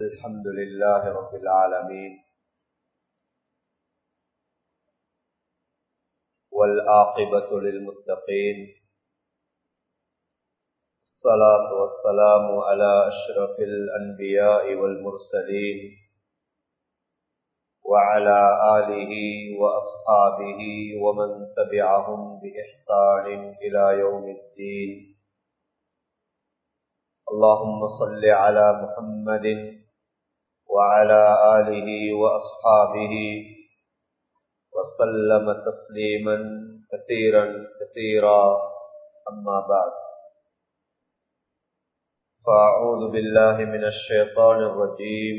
الحمد لله رب العالمين والآقبة للمتقين الصلاة والسلام على أشرف الأنبياء والمرسلين وعلى آله وأصحابه ومن تبعهم بإحسان إلى يوم الدين اللهم صل على محمد وعلى آله وأصحابه وسلم تسليما كثيرا كثيرا أما بعد فأعوذ بالله من الشيطان الرجيم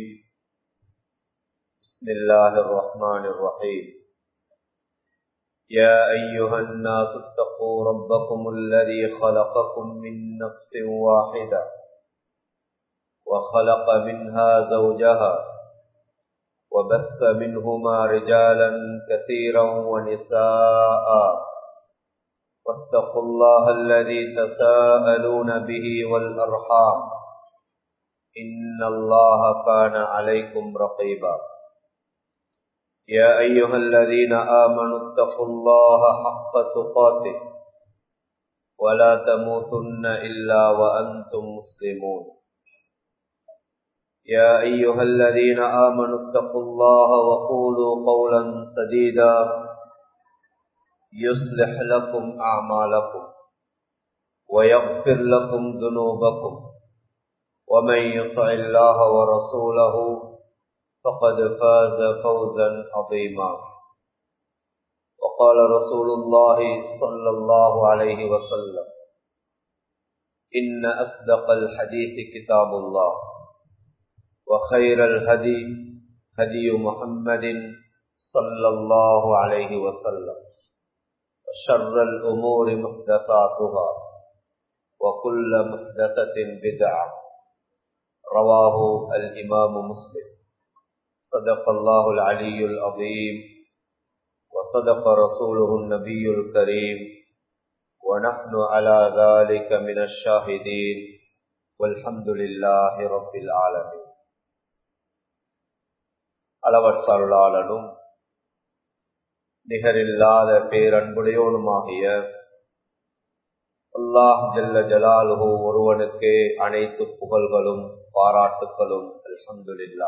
بسم الله الرحمن الرحيم يا أيها الناس اتقوا ربكم الذي خلقكم من نفس واحدة وخلق منها زوجها وبث منهما رجالا كثيرا ونساء واتقوا الله الذي تساءلون به والأرحام إن الله كان عليكم رقيبا يا أيها الذين آمنوا اتقوا الله حق تقاته ولا تموتن إلا وأنتم مسلمون يا أيها الذين آمنوا اتقوا الله وقولوا قولا سديدا يصلح لكم أعمالكم ويغفر لكم ذنوبكم ومن يطع الله ورسوله فقد فاز فوزا عظيما وقال رسول الله صلى الله عليه وسلم إن أصدق الحديث كتاب الله وخير الهدي هدي محمد صلى الله عليه وسلم وشر الأمور محدثاتها وكل محدثة بدعة رواه الإمام مسلم صدق الله العلي العظيم وصدق رسوله النبي الكريم ونحن على ذلك من الشاهدين والحمد لله رب العالمين அளவற்றாளனும் நிகரில்லாத பேரன்புடையோனுமாகிய அல்லாஹ் ஜல்ல ஜலாலுஹோ ஒருவனுக்கே அனைத்து புகழ்களும் பாராட்டுகளும் அல்ஹம்துலில்லா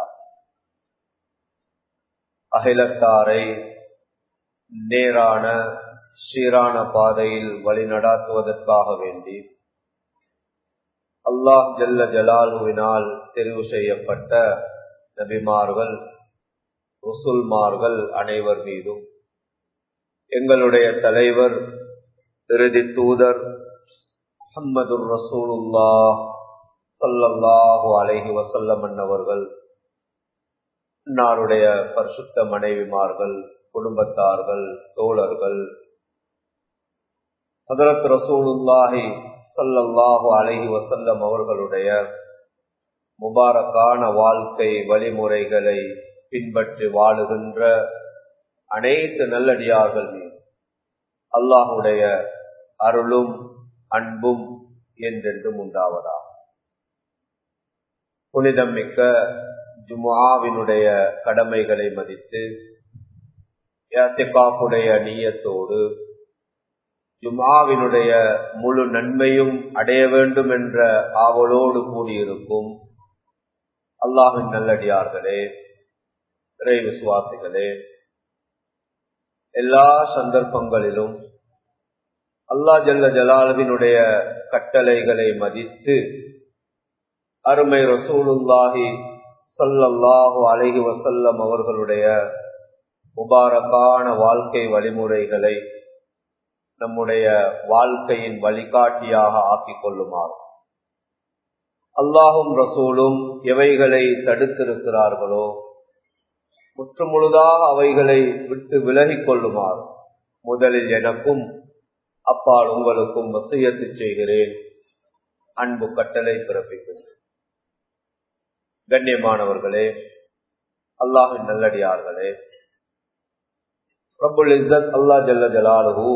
அகிலத்தாரை நேரான சீரான பாதையில் வழிநடாத்துவதற்காக வேண்டி அல்லாஹ் ஜல்ல ஜலாலுவினால் தெரிவு செய்யப்பட்ட நபிமார்கள் ருசுல்மார்கள் அனைவர் மீதும் எங்களுடைய தலைவர் இறுதி தூதர் முகமது ரசூலுல்லா சல்லல்லாஹு அலைஹி வசல்லம் அன்னவர்கள் நாருடைய பரிசுத்த மனைவிமார்கள் குடும்பத்தார்கள் தோழர்கள் ஹதரத் ரசூலுல்லாஹி சல்லல்லாஹு அலைஹி வசல்லம் அவர்களுடைய முபாரக்கான வாழ்க்கை வழிமுறைகளை பின்பற்றி வாழுகின்ற அனைத்து நல்லடியார்கள் மீது அல்லாஹுடைய அருளும் அன்பும் என்றென்றும் உண்டாவதா புனிதம் மிக்க ஜுமாவினுடைய கடமைகளை மதித்து யாத்திகாப்புடைய நீயத்தோடு ஜுமாவினுடைய முழு நன்மையும் அடைய வேண்டும் என்ற ஆவலோடு கூடியிருக்கும் அல்லாஹின் நல்லடியார்களே இறை விசுவாசிகளே எல்லா சந்தர்ப்பங்களிலும் அல்லா ஜல்ல ஜலாலுவினுடைய கட்டளைகளை மதித்து அருமை ரசூலுல்லாஹி சொல்லல்லாஹு அழகி வசல்லம் அவர்களுடைய முபாரக்கான வாழ்க்கை வழிமுறைகளை நம்முடைய வாழ்க்கையின் வழிகாட்டியாக ஆக்கிக் கொள்ளுமாறு அல்லாஹும் ரசூலும் எவைகளை தடுத்திருக்கிறார்களோ முற்று முழுதாக அவைகளை விட்டு விலகிக் கொள்ளுமாறு முதலில் எனக்கும் அப்பால் உங்களுக்கும் வசியத்து செய்கிறேன் அன்பு கட்டளை பிறப்பிக்கிறேன் கண்ணியமானவர்களே அல்லாஹின் நல்லடியார்களே ரபுல் இஸ்ஸத் அல்லா ஜல்ல ஜலாலுஹு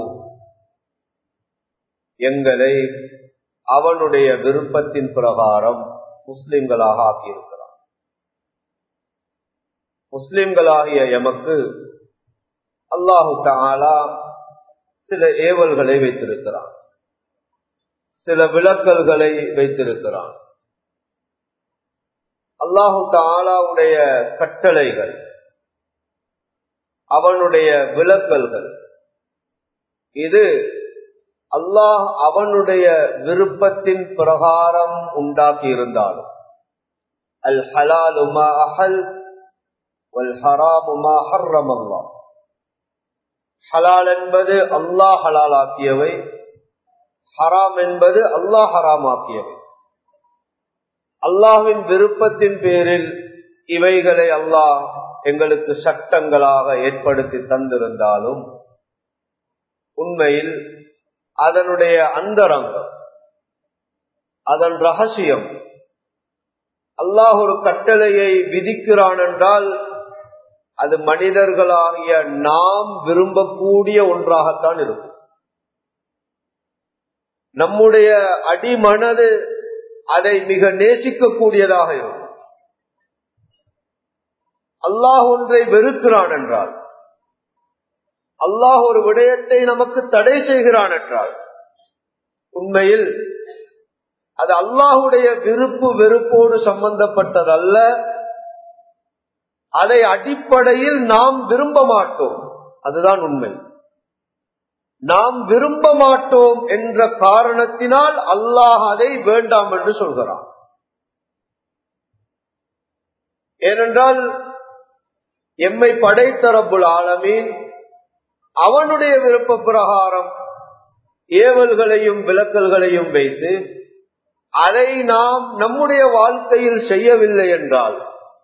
எங்களை அவனுடைய விருப்பத்தின் பிரகாரம் முஸ்லிம்களாக ஆக்கியிருக்கிறான் முஸ்லிம்களாகிய எமக்கு அல்லாஹு தாலா சில ஏவல்களை வைத்திருக்கிறான் சில விளக்கல்களை வைத்திருக்கிறான் அல்லாஹு தாலாவுடைய கட்டளைகள் அவனுடைய விளக்கல்கள் இது அல்லாஹ் அவனுடைய விருப்பத்தின் பிரகாரம் உண்டாக்கி இருந்தாலும் அல் ஹலாலுமா அஹல் வல் ஹராமுமா ஹர்ரம் அல்லாஹ் ஹலால் என்பது அல்லாஹ் ஹலாலாக்கியவை ஹராம் என்பது அல்லாஹ் ஹராமாக்கியவை அல்லாஹின் விருப்பத்தின் பேரில் இவைகளை அல்லாஹ் எங்களுக்கு சட்டங்களாக ஏற்படுத்தி தந்திருந்தாலும் உண்மையில் அதனுடைய அந்தரங்கம் அதன் ரகசியம் அல்லாஹ் ஒரு கட்டளையை விதிக்கிறான் என்றால் அது மனிதர்களாகிய நாம் விரும்பக்கூடிய ஒன்றாகத்தான் இருக்கும் நம்முடைய அடிமனது அதை மிக நேசிக்கக்கூடியதாக இருக்கும் அல்லாஹ் ஒன்றை வெறுக்கிறான் என்றால் அல்லாஹ் ஒரு விடயத்தை நமக்கு தடை செய்கிறான் என்றால் உண்மையில் அது அல்லாஹுடைய விருப்பு வெறுப்போடு சம்பந்தப்பட்டதல்ல அதை அடிப்படையில் நாம் விரும்ப மாட்டோம் அதுதான் உண்மை நாம் விரும்ப மாட்டோம் என்ற காரணத்தினால் அல்லாஹ் அதை வேண்டாம் என்று சொல்கிறான் ஏனென்றால் எம்மை படைத்த ரப்புல் ஆலமீன் அவனுடைய விருப்ப பிரகாரம் ஏவல்களையும் விளக்கல்களையும் வைத்து அதை நாம் நம்முடைய வாழ்க்கையில் செய்யவில்லை என்றால்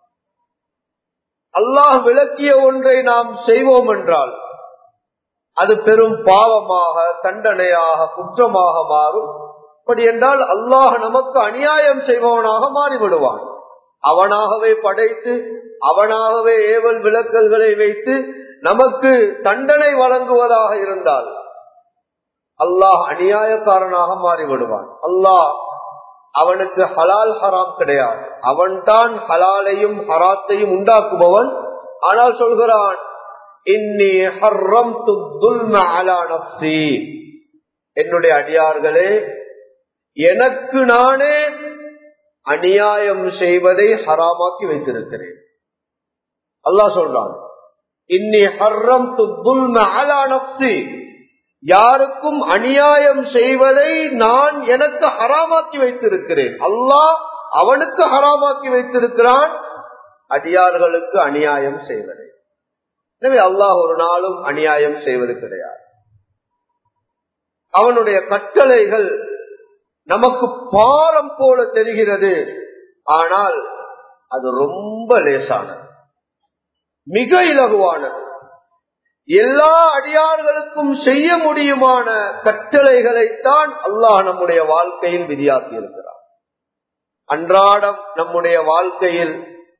அல்லாஹ் விளக்கிய ஒன்றை நாம் செய்வோம் என்றால் அது பெரும் பாவமாக தண்டனையாக குற்றமாக மாறும் அப்படி என்றால் அல்லாஹ் நமக்கு அநியாயம் செய்பவனாக மாறிவிடுவான் அவனாகவே படைத்து அவனாகவே ஏவல் விளக்கல்களை வைத்து நமக்கு தண்டனை வழங்குவதாக இருந்தால் அல்லாஹ் அநியாயக்காரனாக மாறிவிடுவான் அல்லாஹ் அவனுக்கு ஹலால் ஹராம் கிடையாது அவன்தான் ஹலாலையும் ஹராத்தையும் உண்டாக்குபவன் ஆனால் சொல்கிறான் இன்னி ஹர்ரம் என்னுடைய அடியார்களே எனக்கு நானே அநியாயம் செய்வதை ஹராமாக்கி வைத்திருக்கிறேன் அல்லாஹ் சொல்றான் இன்னி ஹர்ரம் நப்சி யாருக்கும் அநியாயம் செய்வதை நான் எனக்கு ஹராமாக்கி வைத்திருக்கிறேன் அல்லாஹ் அவனுக்கு ஹராமாக்கி வைத்திருக்கிறான் அடியார்களுக்கு அநியாயம் செய்வதை எனவே அல்லாஹ் ஒரு நாளும் அநியாயம் செய்வது கிடையாது அவனுடைய கட்டளைகள் நமக்கு பாரம் போல தெரிகிறது ஆனால் அது ரொம்ப லேசானது மிக இலகுவானது எல்லா அடியார்களுக்கும் செய்ய முடியுமான கட்டளைகளைத்தான் அல்லாஹ் நம்முடைய வாழ்க்கையில் விதியாக்கி இருக்கிறார் அன்றாடம் நம்முடைய வாழ்க்கையில்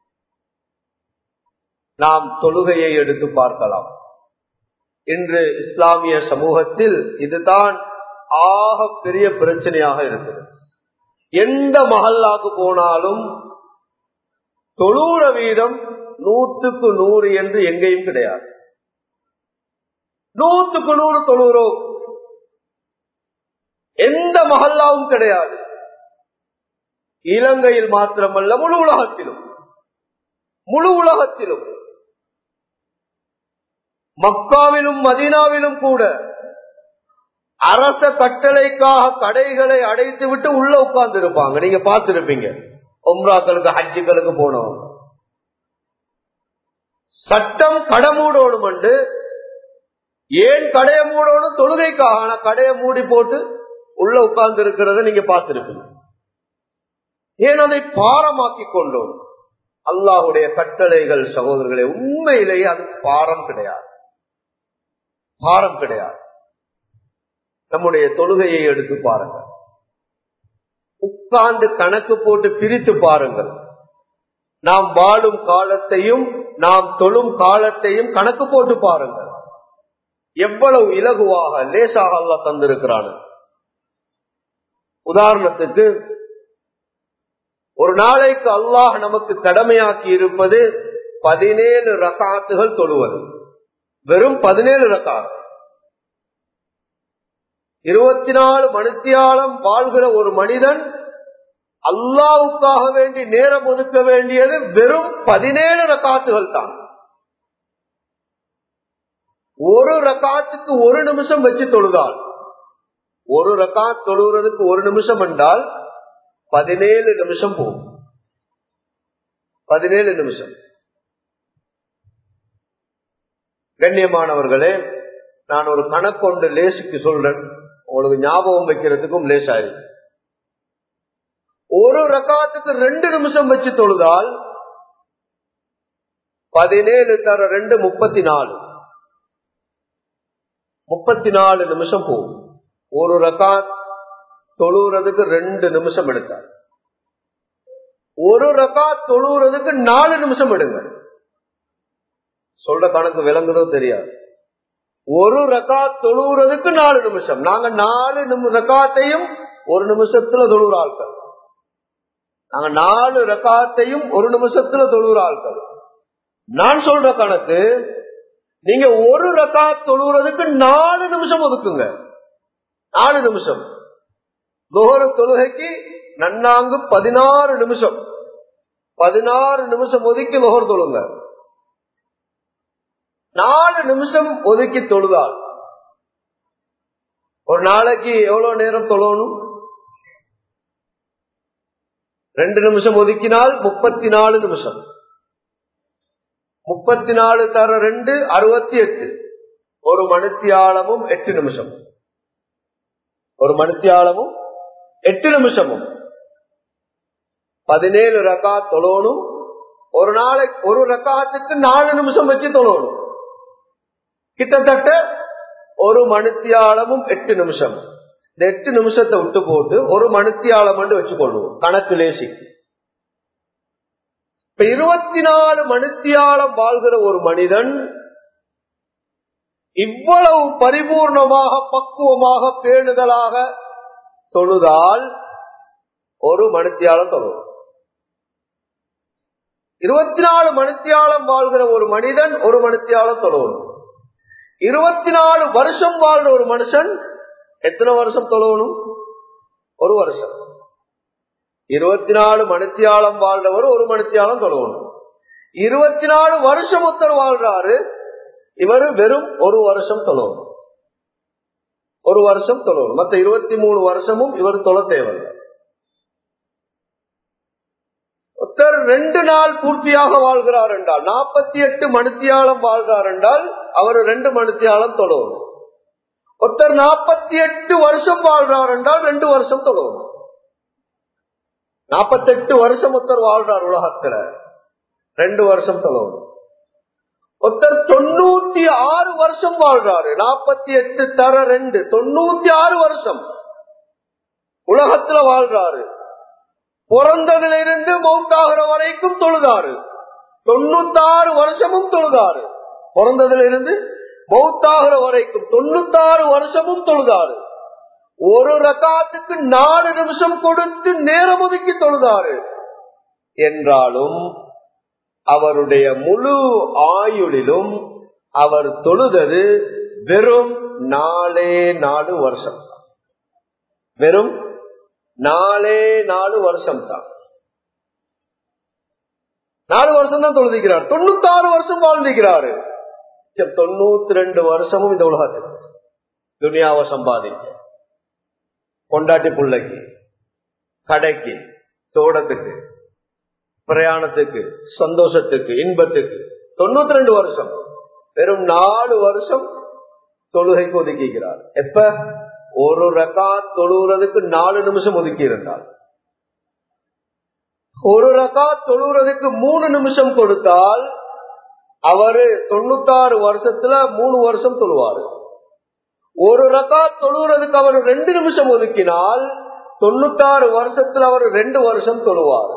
நாம் தொழுகையை எடுத்து பார்க்கலாம் இன்று இஸ்லாமிய சமூகத்தில் இதுதான் ஆக பெரிய பிரச்சனையாக இருக்குது எந்த மகல்லாக்கு போனாலும் தொழுற வீதம் நூற்றுக்கு நூறு என்று எங்கேயும் கிடையாது நூற்றுக்கு நூறு தொழுகிறோம் எந்த மகல்லாவும் கிடையாது இலங்கையில் மாத்திரமல்ல முழு உலகத்திலும் முழு உலகத்திலும் மக்காவிலும் மதீனாவிலும் கூட அரச கட்டளைக்காக கடைகளை அடைத்து விட்டு உள்ள உட்கார்ந்து இருப்பாங்க நீங்க பார்த்திருப்பீங்க ஒம்ராக்களுக்கு ஹஜ்ஜுக்களுக்கு போனவங்க சட்டம் கடை மூடணும் என்று ஏன் கடையை மூடணும் தொழுகைக்காக ஆனா கடையை மூடி போட்டு உள்ள உட்கார்ந்து இருக்கிறத நீங்க பார்த்திருப்பீங்க ஏன் அதை பாரமாக்கி கொண்டோம் அல்லாஹுடைய கட்டளைகள் சகோதரர்களே உண்மையிலேயே அது பாரம் கிடையாது பாரம் கிடையாது நம்முடைய தொழுகையை எடுத்து பாருங்கள் உட்கார்ந்து கணக்கு போட்டு பிரித்து பாருங்கள் நாம் வாழும் காலத்தையும் நாம் தொழும் காலத்தையும் கணக்கு போட்டு பாருங்கள் எவ்வளவு இலகுவாக லேசாக அல்லா தந்திருக்கிறான் உதாரணத்துக்கு ஒரு நாளைக்கு அல்லாஹ் நமக்கு கடமையாக்கி இருப்பது பதினேழு ரகாத்துகள் தொழுவது வெறும் பதினேழு ரகாத் இருபத்தி நாலு மணித்தியாலம் வாழ்கிற ஒரு மனிதன் அல்லாவுக்காக வேண்டி நேரம் ஒதுக்க வேண்டியது வெறும் பதினேழு ரகாத்துகள் தான் ஒரு ரகாத்துக்கு ஒரு நிமிஷம் வச்சு தொழுதால் ஒரு ரகாத் தொழுகிறதுக்கு ஒரு நிமிஷம் என்றால் பதினேழு நிமிஷம் போகும் பதினேழு நிமிஷம் கண்ணியமானவர்களே நான் ஒரு கணக்கொண்டு லேசுக்கு சொல்றேன் உங்களுக்கு ஞாபகம் வைக்கிறதுக்கும் லேஸ் ஆயிருக்கு ஒரு ரகாத்துக்கு ரெண்டு நிமிஷம் வச்சு தொழுதால் பதினேழு தர ரெண்டு முப்பத்தி நாலு முப்பத்தி நாலு நிமிஷம் போகும் ஒரு ரகாத் தொழுறதுக்கு ரெண்டு நிமிஷம் எடுத்தார் ஒரு ரகாத் தொழுறதுக்கு நாலு நிமிஷம் எடுங்க சொல்ற கணக்கு விளங்குதோ தெரியாது ஒரு ரகாத் தொழுறதுக்கு நாலு நிமிஷம் நாங்க நாலு ரகாத்தையும் ஒரு நிமிஷத்துல தொழுற ஆட்கள் நாங்க நாலு ரகாத்தையும் ஒரு நிமிஷத்துல தொழுற ஆட்கள் நான் சொல்ற கணக்கு நீங்க ஒரு ரகாத் தொழுறதுக்கு நாலு நிமிஷம் ஒதுக்குங்க நாலு நிமிஷம் நுகர தொழுகைக்கு நன்னாங்கு பதினாறு நிமிஷம் பதினாறு நிமிஷம் ஒதுக்கி நுகர் தொழுங்க நாலு நிமிஷம் ஒதுக்கி தொழுதால் ஒரு நாளைக்கு எவ்வளவு நேரம் தொழணும் ரெண்டு நிமிஷம் ஒதுக்கினால் முப்பத்தி நாலு நிமிஷம் முப்பத்தி நாலு தர ரெண்டு அறுபத்தி எட்டு ஒரு மணித்தியாலமும் எட்டு நிமிஷம் ஒரு மணித்தியாலமும் எட்டு நிமிஷமும் பதினேழு ரக்கா தொழணும் ஒரு நாளைக்கு ஒரு ரக்காத்துக்கு நாலு நிமிஷம் வச்சு தொழணும் கிட்டத்தட்ட ஒரு மணித்தியாலமும் எட்டு நிமிஷம் இந்த எட்டு நிமிஷத்தை விட்டு போட்டு ஒரு மணித்தியாலம் வச்சுக்கொள்வோம் கணக்கு லேசி இப்ப இருபத்தி நாலு மணித்தியாலம் வாழ்கிற ஒரு மனிதன் இவ்வளவு பரிபூர்ணமாக பக்குவமாக பேணுதலாக தொழுதால் ஒரு மணித்தியாலம் தொழுவோம் இருபத்தி நாலு மணித்தியாலம் வாழ்கிற ஒரு மனிதன் ஒரு மணித்தியாலம் தொழுவணும் இருபத்தி நாலு வருஷம் வாழ்ற ஒரு மனுஷன் எத்தனை வருஷம் தொழணும் ஒரு வருஷம் இருபத்தி நாலு மணித்தியாலம் வாழ்றவர் ஒரு மணித்தியாலம் தொழணும் இருபத்தி நாலு வருஷம் ஒருத்தர் வாழ்றாரு இவர் வெறும் ஒரு வருஷம் தொழணும் ஒரு வருஷம் தொழணும் மத்த இருபத்தி மூணு வருஷமும் இவர் தொழ தேவையில்லை ஒருத்தர் ரெண்டு நாள் பூர்த்தியாக வாழ்கிறார் என்றால் நாற்பத்தி எட்டு மணித்தியாலம் வாழ்கிறார் என்றால் அவர் ரெண்டு மணித்தியாலம் தொழணும் ஒருத்தர் நாற்பத்தி எட்டு வருஷம் வாழ்றார் என்றால் ரெண்டு வருஷம் தொழணும் நாற்பத்தெட்டு வருஷம் ஒருத்தர் வாழ்றார் உலகத்துல ரெண்டு வருஷம் தொழணும் ஒருத்தர் தொண்ணூத்தி ஆறு வருஷம் வாழ்றாரு நாற்பத்தி எட்டு தர ரெண்டு தொண்ணூத்தி ஆறு வருஷம் உலகத்துல வாழ்றாரு பிறந்ததுல இருந்து மௌத்தாகிற வரைக்கும் தொழுதாரு தொண்ணூத்தாறு வருஷமும் தொழுதாரு பிறந்ததுல இருந்து மௌத்தாகிற வரைக்கும் தொண்ணூத்தாறு வருஷமும் தொழுதாரு ஒரு ரகாத்துக்கு நாலு நிமிஷம் கொடுத்து நேரம் ஒதுக்கி தொழுதாரு என்றாலும் அவருடைய முழு ஆயுளிலும் அவர் தொழுதது வெறும் நாலே நாலு வருஷம் வெறும் நாலே நாலு வருஷம் தான் நாலு வருஷம் தான் தொழுதிக்கிறார் தொண்ணூத்தாறு வருஷம் வாழ்ந்திருக்கிறாரு தொண்ணூத்தி ரெண்டு வருஷமும் இந்த உலகத்துக்கு துனியாவை சம்பாதிக்க கொண்டாட்டி பிள்ளைக்கு கடைக்கு தோட்டத்துக்கு பிரயாணத்துக்கு சந்தோஷத்துக்கு இன்பத்துக்கு தொண்ணூத்தி ரெண்டு வருஷம் வெறும் நாலு வருஷம் தொழுகைக்கு ஒதுக்கிக்கிறார் எப்ப ஒரு ரக்கா தொழுகிறதுக்கு நாலு நிமிஷம் ஒதுக்கி இருந்தால் ஒரு ரக்கா தொழுகிறதுக்கு மூணு நிமிஷம் கொடுத்தால் அவரு தொண்ணூத்தாறு வருஷத்துல மூணு வருஷம் தொழுவாரு ஒரு ரக்கா தொழுகிறதுக்கு அவர் ரெண்டு நிமிஷம் ஒதுக்கினால் தொண்ணூத்தாறு வருஷத்துல அவர் ரெண்டு வருஷம் தொழுவார்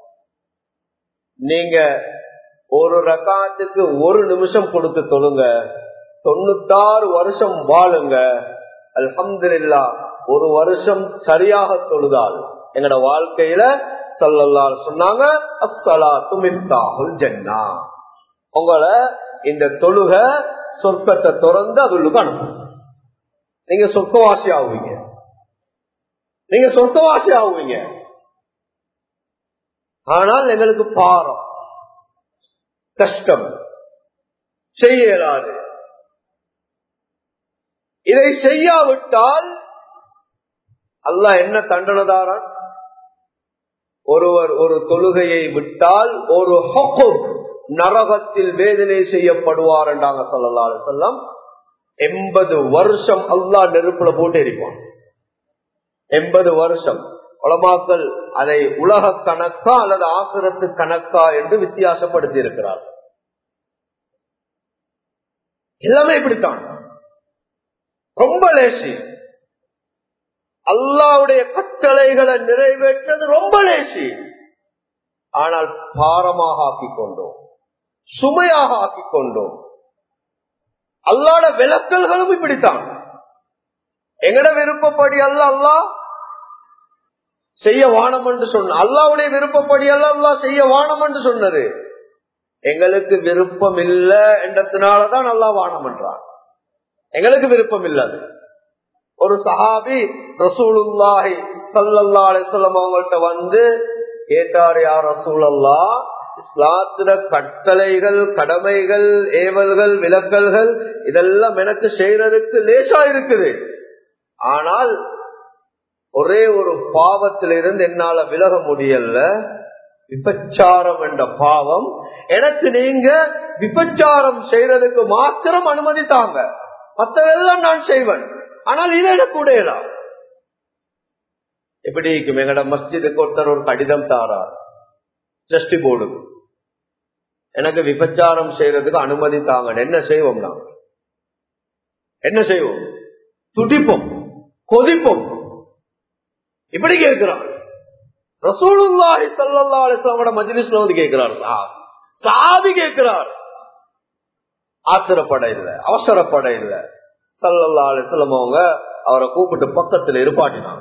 நீங்க ஒரு ரக்காத்துக்கு ஒரு நிமிஷம் கொடுத்து தொழுங்க தொண்ணூத்தாறு வருஷம் வாழுங்க அல்ஹம்துல்லா ஒரு வருஷம் சரியாக தொழுதால் எங்கட வாழ்க்கையில சொல்லலாம் சொன்னாங்க அஸ்ஸலா துமித்தாகுல் ஜன்னா உங்களை இந்த தொழுக சொர்க்கத்தை திறந்து அதுள்ளுக்கு அனுப்பும் நீங்க சொர்க்கவாசி ஆகுவீங்க நீங்க சொர்க்கவாசி ஆகுவீங்க ஆனால் எங்களுக்கு பாரம் கஷ்டம் செய்ய இயலாது இதை செய்யாவிட்டால் அல்லாஹ் என்ன தண்டனதாரான் ஒருவர் ஒரு தொழுகையை விட்டால் ஒரு ஹொக்கும் நரகத்தில் வேதனை செய்யப்படுவார் என்றாங்க சொல்லலாறு செல்லம் எண்பது வருஷம் அல்லாஹ் நெருப்புல போட்டு எரிப்பான் எண்பது வருஷம் உலமாக்கள் அதை உலக கணக்கா அல்லது ஆசிரத்து கணக்கா என்று வித்தியாசப்படுத்தி இருக்கிறார் எல்லாமே இப்படித்தான் ரொம்ப லேசி அல்லாவுடைய கட்டளைகளை நிறைவேற்றது ரொம்ப லேசி ஆனால் பாரமாக ஆக்கிக் கொண்டோம் சுமையாக ஆக்கிக் கொண்டோம் அல்லாட விளக்கல்களும் இப்படித்தான் எங்கட விருப்பப்படி அல்ல அல்லா செய்ய வானம் என்று சொன்ன அல்லாவுடைய விருப்பப்படி அல்ல அல்லா செய்ய வானம் என்று சொன்னது எங்களுக்கு விருப்பம் இல்ல என்றதுனாலதான் அல்லா வானம் என்றார் எங்களுக்கு விருப்பம் இல்லாது ஒரு சஹாபி ரசூலுல்லாஹி சல்லல்லா அலிஸ்லாம் அவங்கள்ட்ட வந்து கேட்டார் யார் ரசூலல்லா இஸ்லாத்திர கட்டளைகள் கடமைகள் ஏவல்கள் விலக்கல்கள் இதெல்லாம் எனக்கு செய்யறதுக்கு லேசா இருக்குது ஆனால் ஒரே ஒரு பாவத்திலிருந்து என்னால விலக முடியல விபச்சாரம் என்ற பாவம் எனக்கு நீங்க விபச்சாரம் செய்யறதுக்கு மாத்திரம் அனுமதி தாங்க மற்றதெல்லாம் நான் செய்வேன் ஆனால் இதை எனக்கு உடையலாம் எப்படி இருக்கும் எங்கட மஸ்ஜிதுக்கு ஒருத்தர் ஒரு கடிதம் தாரார் ஜஸ்டி போர்டுக்கு எனக்கு விபச்சாரம் செய்யறதுக்கு அனுமதி தாங்க என்ன செய்வோம் நாங்க என்ன செய்வோம் துடிப்போம் கொதிப்போம் இப்படி கேட்கிறான் ரசூலுல்லாஹி சல்லா அலிஸ்லாமோட மஜ்லிஸ்ல வந்து கேட்கிறார் சாதி கேட்கிறார் ஆத்திரப்பட இல்ல அவசரப்பட இல்ல சல்லல்லா அலிஸ்லம் அவங்க அவரை கூப்பிட்டு பக்கத்துல இருப்பாட்டினாங்க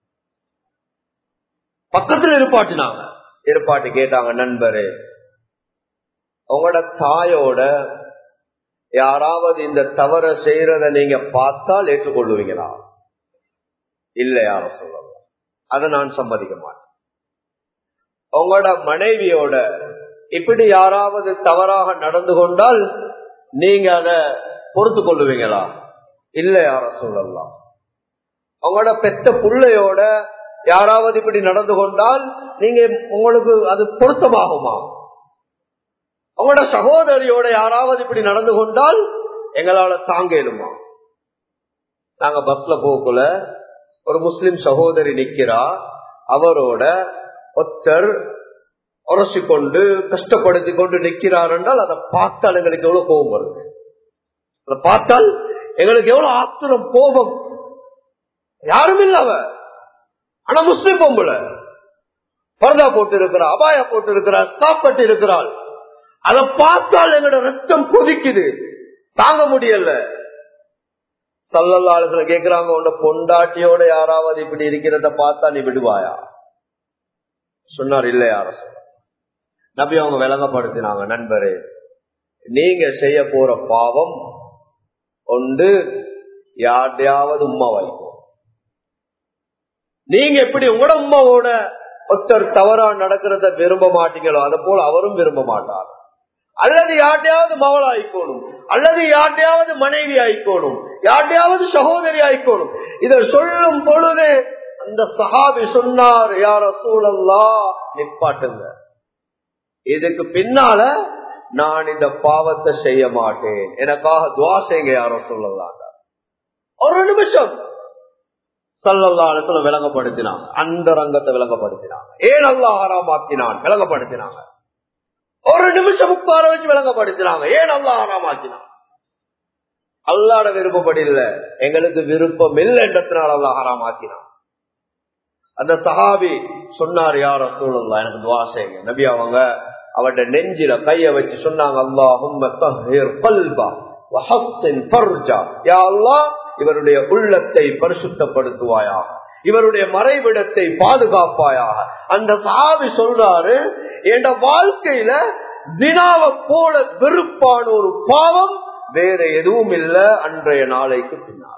பக்கத்துல இருப்பாட்டினாங்க இருப்பாட்டி கேட்டாங்க நண்பரு உங்களோட தாயோட யாராவது இந்த தவற செய்யறத நீங்க பார்த்தால் ஏற்றுக்கொள்ளுவீங்களா இல்ல யார சொல்லலாம் அதை நான் சம்மதிக்க மாட்டேன் உங்களோட மனைவியோட இப்படி யாராவது தவறாக நடந்து கொண்டால் நீங்க அத பொறுத்து கொள்ளுவீங்களா இல்ல யார சொல்லலாம் உங்களோட பெத்த பிள்ளையோட யாராவது இப்படி நடந்து கொண்டால் நீங்க உங்களுக்கு அது பொருத்தமாகுமா உங்களோட சகோதரியோட யாராவது இப்படி நடந்து கொண்டால் எங்களால தாங்க இயலுமா நாங்க பஸ்ல போக்குள்ள ஒரு முஸ்லிம் சகோதரி நிக்கிறா அவரோட ஒத்தர் உரசி கொண்டு கஷ்டப்படுத்தி கொண்டு நிக்கிறார் என்றால் அதை பார்த்தால் எங்களுக்கு எவ்வளவு கோபம் வருது அதை பார்த்தால் எங்களுக்கு எவ்வளவு ஆத்திரம் கோபம் யாரும் இல்ல அவ ஆனா முஸ்லிம் பொம்புல பரதா போட்டு இருக்கிறா அபாயா போட்டு இருக்கிறார் ஸ்டாப் கட்டி இருக்கிறாள் அதை பார்த்தால் எங்களோட ரத்தம் கொதிக்குது தாங்க முடியல சல்லல்லாளுகளை கேக்குறாங்க உன்ன பொண்டாட்டியோட யாராவது இப்படி இருக்கிறத பார்த்தா நீ விடுவாயா சொன்னார் இல்ல யார சொல்ல நபி அவங்க விளங்கப்படுத்தினாங்க நண்பரே நீங்க செய்ய போற பாவம் ஒன்று யார்டையாவது உமா வைக்கும் நீங்க எப்படி உங்களோட உமாவோட ஒருத்தர் தவறா நடக்கிறத விரும்ப மாட்டீங்களோ அதை போல அவரும் விரும்ப மாட்டார் அல்லது யார்ட்டையாவது மகள் ஆயிக்கோணும் அல்லது யார்ட்டையாவது மனைவி ஆயிக்கோணும் யார்ட்டையாவது சகோதரி ஆயிக்கோணும் இதை சொல்லும் பொழுது அந்த சஹாபி சொன்னார் யார சூழல்லா நிப்பாட்டுங்க இதுக்கு பின்னால நான் இந்த பாவத்தை செய்ய மாட்டேன் எனக்காக துவாசைங்க யாரோ சொல்லலாம் ஒரு நிமிஷம் சல்லல்லாத்துல விளங்கப்படுத்தினாங்க அந்த ரங்கத்தை விளங்கப்படுத்தினாங்க ஏன் அல்லா ஆராமாக்கினான் விளங்கப்படுத்தினாங்க ஒரு நிமிஷம் உட்கார வச்சு விளங்கப்படுத்தினாங்க ஏன் அல்லா ஆராமாக்கினான் அல்லாட விருப்பப்படி இல்ல எங்களுக்கு விருப்பம் இல்லைன்றதுனால அல்லா ஆராமாக்கினான் அந்த சஹாபி சொன்னார் யார சூழல்லா எனக்கு துவா செய்யுங்க நபி அவங்க அவட நெஞ்சில கைய வச்சு சொன்னாங்க அல்லாஹ் இவருடைய உள்ளத்தை பரிசுத்தப்படுத்துவாயா இவருடைய மறைவிடத்தை பாதுகாப்பாயாக அந்த சாவி சொல்றாரு என் வாழ்க்கையில தினாவை போல வெறுப்பான ஒரு பாவம் வேற எதுவும் இல்ல அன்றைய நாளைக்கு பின்னால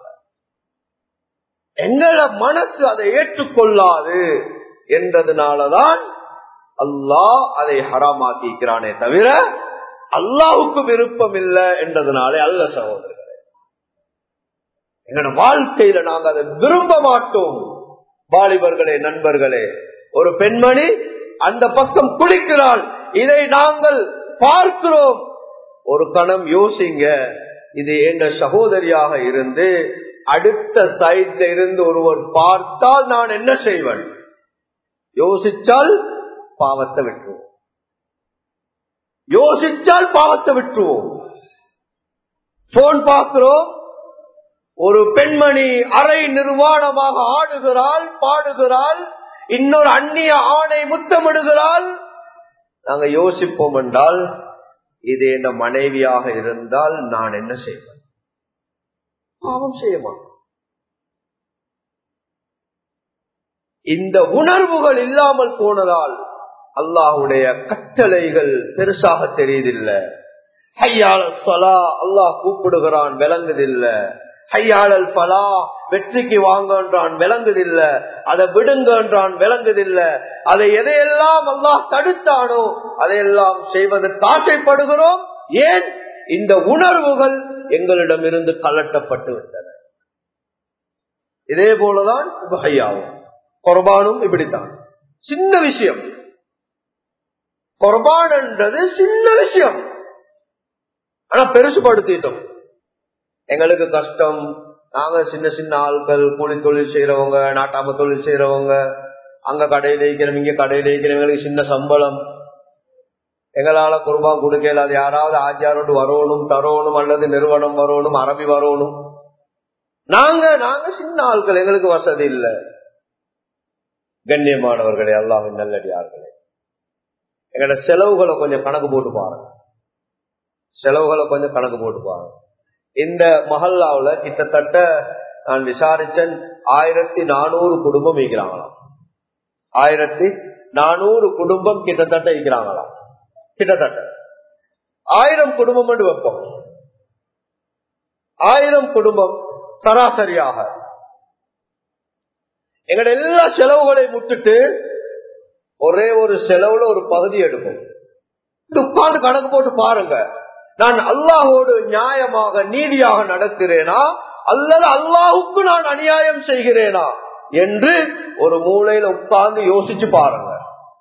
எங்கள மனசு அதை ஏற்றுக்கொள்ளாது என்றதுனாலதான் அல்லாஹ் அதை ஹராமாக்கிக்கிறானே தவிர அல்லாவுக்கு விருப்பம் இல்லை என்றதுனாலே அல்ல சகோதரர்களே எங்களோட வாழ்க்கையில நாங்க அதை விரும்ப மாட்டோம் வாலிபர்களே நண்பர்களே ஒரு பெண்மணி அந்த பக்கம் குளிக்கிறாள் இதை நாங்கள் பார்க்கிறோம் ஒரு கணம் யோசிங்க இது எங்க சகோதரியாக இருந்து அடுத்த சைட்ல இருந்து ஒருவர் பார்த்தால் நான் என்ன செய்வேன் யோசிச்சால் பாவத்தை விட்டுருவோம் யோசிச்சால் பாவத்தை விட்டுருவோம் போன் பார்க்கிறோம் ஒரு பெண்மணி அரை நிர்வாணமாக ஆடுகிறாள் பாடுகிறாள் இன்னொரு அந்நிய ஆணை முத்தமிடுகிறாள் நாங்க யோசிப்போம் என்றால் இது என் மனைவியாக இருந்தால் நான் என்ன செய்வேன் பாவம் செய்ய மாட்டேன் இந்த உணர்வுகள் இல்லாமல் போனதால் அல்லாஹுடைய கட்டளைகள் பெருசாக தெரியுதில்லை ஹையாளல் சலா அல்லாஹ் கூப்பிடுகிறான் விளங்குதில்ல ஹையாளல் பலா வெற்றிக்கு வாங்கன்றான் விளங்குதில்ல அதை விடுங்கன்றான் விளங்குதில்ல அதை எதையெல்லாம் அல்லாஹ் தடுத்தானோ அதையெல்லாம் செய்வதற்கு ஆசைப்படுகிறோம் ஏன் இந்த உணர்வுகள் எங்களிடம் இருந்து கலட்டப்பட்டு விட்டன இதே போலதான் ஹையாவும் கொர்பானும் இப்படித்தான் சின்ன விஷயம் கொர்பான் என்றது சின்ன விஷயம் ஆனா பெருசுபடுத்திட்டோம் எங்களுக்கு கஷ்டம் நாங்க சின்ன சின்ன ஆட்கள் கூலி தொழில் செய்யறவங்க நாட்டாம தொழில் செய்யறவங்க அங்க கடையில இருக்கிறோம் இங்க கடையில இருக்கிறவங்களுக்கு சின்ன சம்பளம் எங்களால குருபான் கொடுக்கல அது யாராவது ஆஜியாரோடு வரணும் தரணும் அல்லது நிறுவனம் வரணும் அரபி வரணும் நாங்க நாங்க சின்ன ஆட்கள் எங்களுக்கு வசதி இல்லை கண்ணியமானவர்களே அல்லாவின் நல்லடியார்களே எங்களோட செலவுகளை கொஞ்சம் கணக்கு போட்டு பாருங்க செலவுகளை கொஞ்சம் கணக்கு போட்டு பாருங்க இந்த மஹல்லாவுல கிட்டத்தட்ட நான் விசாரிச்சேன் ஆயிரத்தி நானூறு குடும்பம் இருக்கிறாங்களாம் ஆயிரத்தி நானூறு குடும்பம் கிட்டத்தட்ட இருக்கிறாங்களாம் கிட்டத்தட்ட ஆயிரம் குடும்பம் என்று வைப்போம் ஆயிரம் குடும்பம் சராசரியாக எங்கட எல்லா செலவுகளையும் விட்டுட்டு ஒரே ஒரு செலவுல ஒரு பகுதி எடுப்போம் உட்கார்ந்து கணக்கு போட்டு பாருங்க நான் அல்லாஹோடு நியாயமாக நீதியாக நடக்கிறேனா அல்லது அல்லாஹுக்கு நான் அநியாயம் செய்கிறேனா என்று ஒரு மூலையில உட்கார்ந்து யோசிச்சு பாருங்க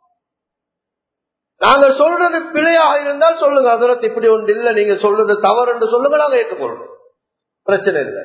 நாங்க சொல்றது பிழையாக இருந்தால் சொல்லுங்க அதற்கு இப்படி ஒன்று இல்லை நீங்க சொல்றது தவறு என்று சொல்லுங்க நாங்க ஏற்றுக்கொள்றோம் பிரச்சனை இல்லை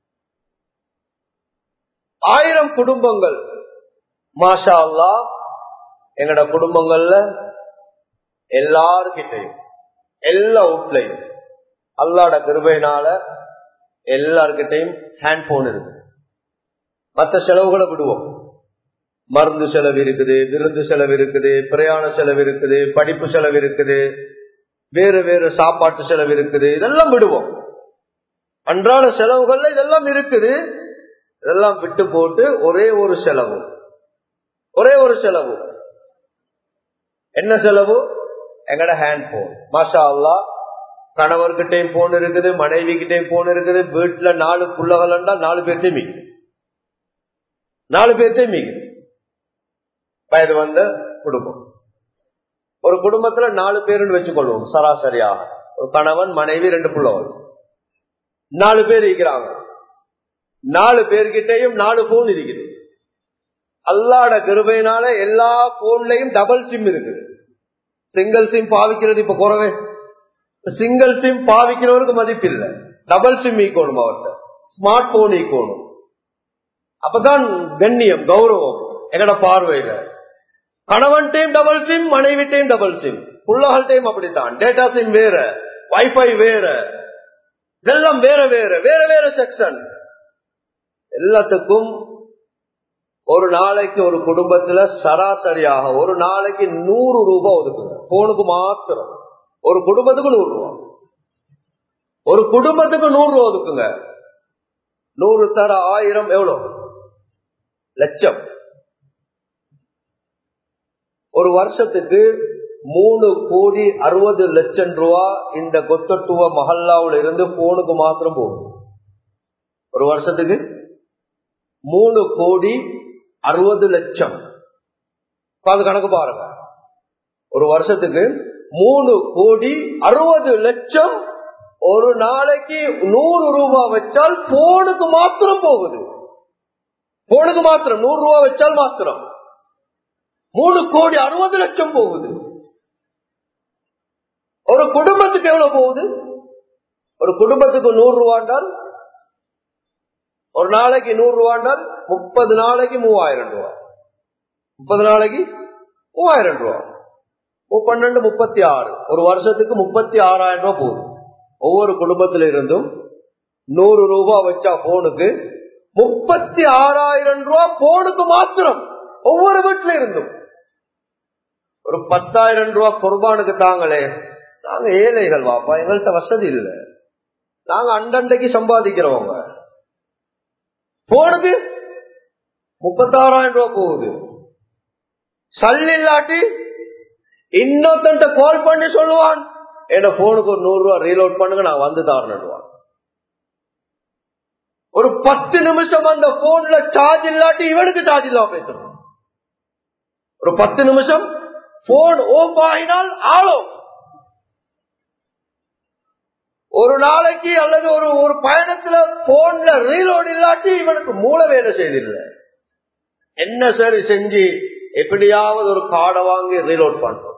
ஆயிரம் குடும்பங்கள் மாஷா அல்லா எங்கட குடும்பங்கள்ல எல்லார்கிட்டையும் எல்லா வீட்லையும் அல்லாட கிருபையினால எல்லார்கிட்டையும் ஹேண்ட் போன் இருக்கு மற்ற செலவுகளை விடுவோம் மருந்து செலவு இருக்குது விருந்து செலவு இருக்குது பிரயாண செலவு இருக்குது படிப்பு செலவு இருக்குது வேறு வேறு சாப்பாட்டு செலவு இருக்குது இதெல்லாம் விடுவோம் அன்றாட செலவுகள்ல இதெல்லாம் இருக்குது இதெல்லாம் விட்டு போட்டு ஒரே ஒரு செலவு ஒரே ஒரு செலவு என்ன செலவு எங்கட ஹேண்ட் போன் மாஷா அல்லா கணவர்கிட்டையும் போன் இருக்குது மனைவி கிட்டையும் போன் இருக்குது வீட்டுல நாலு புள்ளகள்டா நாலு பேர்த்தையும் மீக்குது நாலு பேர்த்தையும் மீக்குது வயது வந்த குடும்பம் ஒரு குடும்பத்துல நாலு பேருன்னு வச்சுக்கொள்வோம் சராசரியாக ஒரு கணவன் மனைவி ரெண்டு புள்ளவள் நாலு பேர் இருக்கிறாங்க நாலு பேர்கிட்டையும் நாலு போன் இருக்குது அல்லாட கிருபையினால எல்லா போன்லயும் டபுள் சிம் இருக்குது சிங்கிள் சிம் பாவிக்கிறது இப்ப குறவே சிங்கிள் சிம் பாவிக்கிறவருக்கு மதிப்பு இல்லை டபுள் சிம் ஈக்கணும் அவர்கிட்ட ஸ்மார்ட் போன் ஈக்கணும் அப்பதான் கண்ணியம் கௌரவம் எங்கட பார்வையில கணவன் டைம் டபுள் சிம் மனைவி டைம் டபுள் சிம் புள்ளகள் டைம் அப்படித்தான் டேட்டா சிம் வேற வைஃபை வேற இதெல்லாம் வேற வேற வேற வேற செக்ஷன் எல்லாத்துக்கும் ஒரு நாளைக்கு ஒரு குடும்பத்துல சராசரியாக ஒரு நாளைக்கு நூறு ரூபாய் ஒதுக்குங்க போனுக்கு மாத்திரம் ஒரு குடும்பத்துக்கு நூறு ரூபா ஒரு குடும்பத்துக்கு நூறு ரூபா ஒதுக்குங்க நூறு தர ஆயிரம் எவ்வளவு லட்சம் ஒரு வருஷத்துக்கு மூணு கோடி அறுபது லட்சம் ரூபா இந்த கொத்தட்டுவ மஹல்லாவுல இருந்து போனுக்கு மாத்திரம் போகும் ஒரு வருஷத்துக்கு மூணு கோடி அறுபது லட்சம் அது கணக்கு பாருங்க ஒரு வருஷத்துக்கு மூணு கோடி அறுபது லட்சம் ஒரு நாளைக்கு நூறு ரூபாய் வச்சால் போனுக்கு மாத்திரம் போகுது போனுக்கு மாத்திரம் நூறு ரூபாய் வச்சால் மாத்திரம் மூணு கோடி அறுபது லட்சம் போகுது ஒரு குடும்பத்துக்கு எவ்வளவு போகுது ஒரு குடும்பத்துக்கு நூறு ரூபாண்டால் ஒரு நாளைக்கு நூறு ரூபாண்டால் முப்பது நாளைக்கு மூவாயிரம் ரூபாய் முப்பது நாளைக்கு மூவாயிரம் ரூபாய் பன்னெண்டு முப்பத்தி ஆறு ஒரு வருஷத்துக்கு முப்பத்தி ஆறாயிரம் ரூபாய் போகுது ஒவ்வொரு குடும்பத்தில இருந்தும் நூறு ரூபாய் வச்சா போனுக்கு முப்பத்தி ஆறாயிரம் ரூபாய் போனுக்கு மாத்திரம் ஒவ்வொரு வீட்டுல இருந்தும் ஒரு பத்தாயிரம் ரூபாய் குர்பானுக்கு தாங்களே நாங்க ஏழைகள் வாப்பா எங்கள்கிட்ட வசதி இல்லை நாங்க அண்டண்டைக்கு சம்பாதிக்கிறவங்க போனுக்கு முப்பத்தாறாயிரம் ரூபாய் போகுது சல் இல்லாட்டி இன்னொருத்த கால் பண்ணி சொல்லுவான் என்ன போனுக்கு ஒரு நூறு ரூபாய் ரீலோட் பண்ணுங்க நான் வந்து தாரணுவான் ஒரு பத்து நிமிஷம் அந்த போன்ல சார்ஜ் இல்லாட்டி இவனுக்கு சார்ஜ் இல்லாம பேசணும் ஒரு பத்து நிமிஷம் போன் ஓப் ஆகினால் ஆளோ ஒரு நாளைக்கு அல்லது ஒரு ஒரு பயணத்துல போன்ல ரீலோட் இல்லாட்டி இவனுக்கு மூல வேலை செய்தில்லை என்ன சரி செஞ்சு எப்படியாவது ஒரு கார்டை வாங்கி ரீலோட் பண்றோம்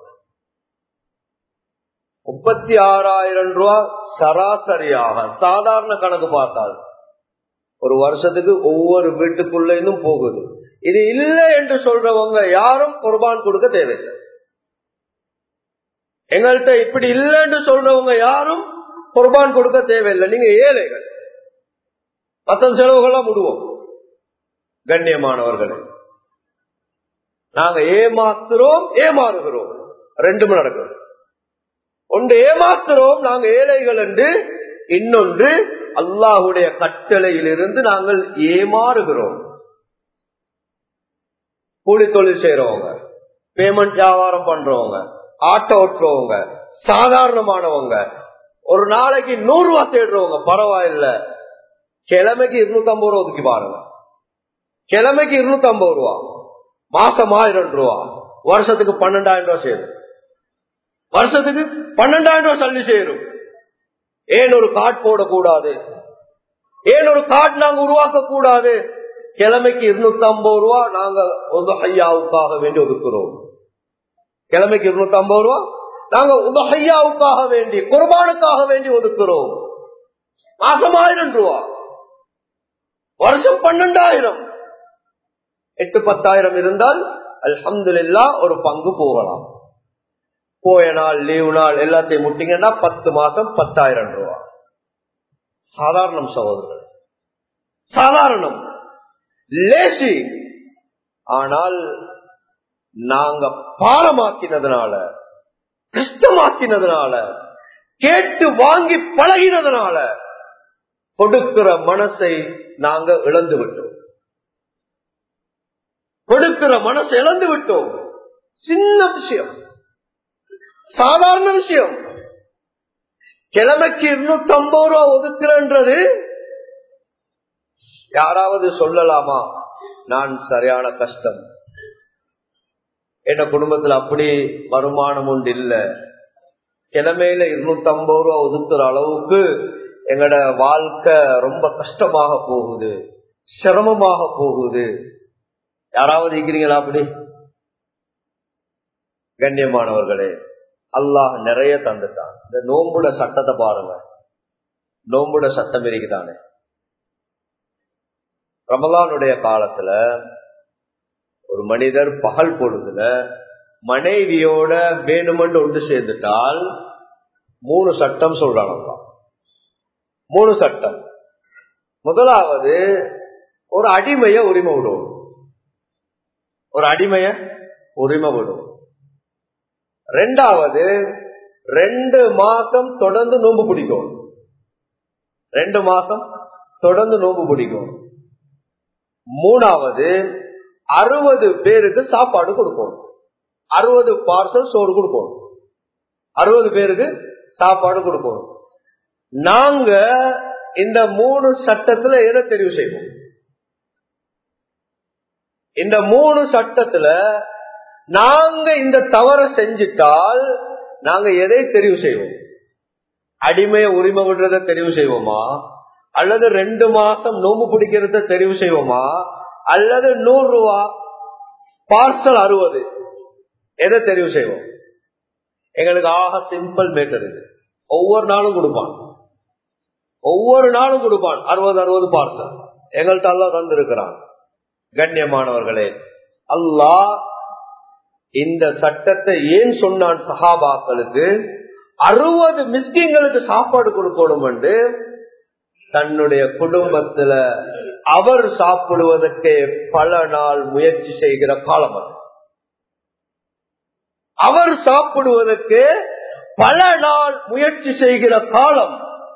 முப்பத்தி ஆறாயிரம் ரூபாய் சராசரியாக சாதாரண கணக்கு பார்த்தால் ஒரு வருஷத்துக்கு ஒவ்வொரு வீட்டுக்குள்ளேயும் போகுது இது இல்லை என்று சொல்றவங்க யாரும் குர்பான் கொடுக்க தேவையில்லை எங்கள்கிட்ட இப்படி இல்லை என்று சொல்றவங்க யாரும் குர்பான் கொடுக்க தேவையில்லை நீங்க ஏழைகள் மத்த செலவுகள்லாம் முடுவோம் கண்ணியமானவர்களே நாங்க ஏமாத்துறோம் ஏமாறுகிறோம் ரெண்டுமே நடக்கும் ஒன்று ஏமாத்துறோம் நாங்க ஏழைகள் என்று இன்னொன்று அல்லாஹுடைய கட்டளையிலிருந்து நாங்கள் ஏமாறுகிறோம் கூலி தொழில் செய்யறவங்க பேமெண்ட் வியாபாரம் பண்றவங்க ஆட்டோ ஓட்டுறவங்க சாதாரணமானவங்க ஒரு நாளைக்கு நூறு ரூபாய் தேடுறவங்க பரவாயில்ல கிழமைக்கு இருநூத்தி ஐம்பது ரூபா ஒதுக்கி பாருங்க கிழமைக்கு இருநூத்தி ஐம்பது ரூபா மாசம் ஆயிரம் ரூபா வருஷத்துக்கு பன்னெண்டாயிரம் ரூபாய் சேரும் வருஷத்துக்கு பன்னெண்டாயிரம் ரூபாய் சல்லி சேரும் ஏன் ஒரு கார்டு போடக்கூடாது ஏன் ஒரு கார்டு நாங்க உருவாக்க கூடாது கிழமைக்கு இருநூத்தி ஐம்பது ரூபா நாங்க உதஹையாவுக்காக வேண்டி ஒதுக்குறோம் கிழமைக்கு இருநூத்தி ஐம்பது ரூபா நாங்க உதஹையாவுக்காக வேண்டி குர்பானுக்காக வேண்டி ஒதுக்குறோம் மாசம் ஆயிரம் ரூபா வருஷம் பன்னெண்டாயிரம் எட்டு பத்தாயிரம் இருந்தால் அல்ஹம்துல்லா ஒரு பங்கு போகலாம் போய நாள் லீவு நாள் எல்லாத்தையும் முட்டிங்கன்னா பத்து மாசம் பத்தாயிரம் ரூபா சாதாரணம் சகோதரர்கள் சாதாரணம் லேசி ஆனால் நாங்க பாரமாக்கினதுனால கஷ்டமாக்கினதுனால கேட்டு வாங்கி பழகினதுனால கொடுக்கிற மனசை நாங்க இழந்து விட்டோம் கொடுக்கிற மனசை இழந்து விட்டோம் சின்ன விஷயம் சாதாரண விஷயம் கிழமைக்கு இருநூத்தி ஐம்பது ரூபா ஒதுக்குறன்றது யாராவது சொல்லலாமா நான் சரியான கஷ்டம் என் குடும்பத்துல அப்படி வருமானம் உண்டு இல்ல கிழமையில இருநூத்தி ஐம்பது ரூபா ஒதுக்குற அளவுக்கு எங்கட வாழ்க்கை ரொம்ப கஷ்டமாக போகுது சிரமமாக போகுது யாராவது இருக்கிறீங்களா அப்படி கண்ணியமானவர்களே அல்லாஹ் நிறைய தந்துட்டான் இந்த நோம்புட சட்டத்தை பாருங்க நோம்புட சட்டம் இருக்குதானே ரமலானுடைய காலத்துல ஒரு மனிதர் பகல் பொழுதுல மனைவியோட வேணுமென்று ஒன்று சேர்ந்துட்டால் மூணு சட்டம் சொல்றாங்க மூணு சட்டம் முதலாவது ஒரு அடிமைய உரிமை விடும் ஒரு அடிமைய உரிமை விடும் ரெண்டாவது ரெண்டு மாசம் தொடர்ந்து நோம்பு பிடிக்கும் ரெண்டு மாசம் தொடர்ந்து நோம்பு பிடிக்கும் மூணாவது அறுபது பேருக்கு சாப்பாடு கொடுக்கணும் அறுபது பார்சல் சோறு கொடுக்கணும் அறுபது பேருக்கு சாப்பாடு கொடுக்கணும் நாங்க இந்த மூணு சட்டத்துல எதை தெரிவு செய்வோம் இந்த மூணு சட்டத்துல நாங்க இந்த தவற செஞ்சிட்டால் நாங்க எதை தெரிவு செய்வோம் அடிமைய உரிமை விடுறத தெரிவு செய்வோமா அல்லது ரெண்டு மாசம் நோம்பு பிடிக்கிறத தெரிவு செய்வோமா அல்லது நூறு ரூபா பார்சல் அறுபது எதை தெரிவு செய்வோம் எங்களுக்கு ஆக சிம்பிள் மேட்டர் இது ஒவ்வொரு நாளும் கொடுப்பான் ஒவ்வொரு நாளும் கொடுப்பான் அறுபது அறுபது பார்சல் எங்கள்கிட்ட அல்லா தந்திருக்கிறான் கண்ணியமானவர்களே அல்லாஹ் இந்த சட்டத்தை ஏன் சொன்னான் சஹாபாக்களுக்கு அறுபது மிஸ்கிங்களுக்கு சாப்பாடு கொடுக்கணும் என்று தன்னுடைய குடும்பத்துல அவர் சாப்பிடுவதற்கு பல நாள் முயற்சி செய்கிற காலம் அது அவர் சாப்பிடுவதற்கு பல நாள் முயற்சி செய்கிற காலம்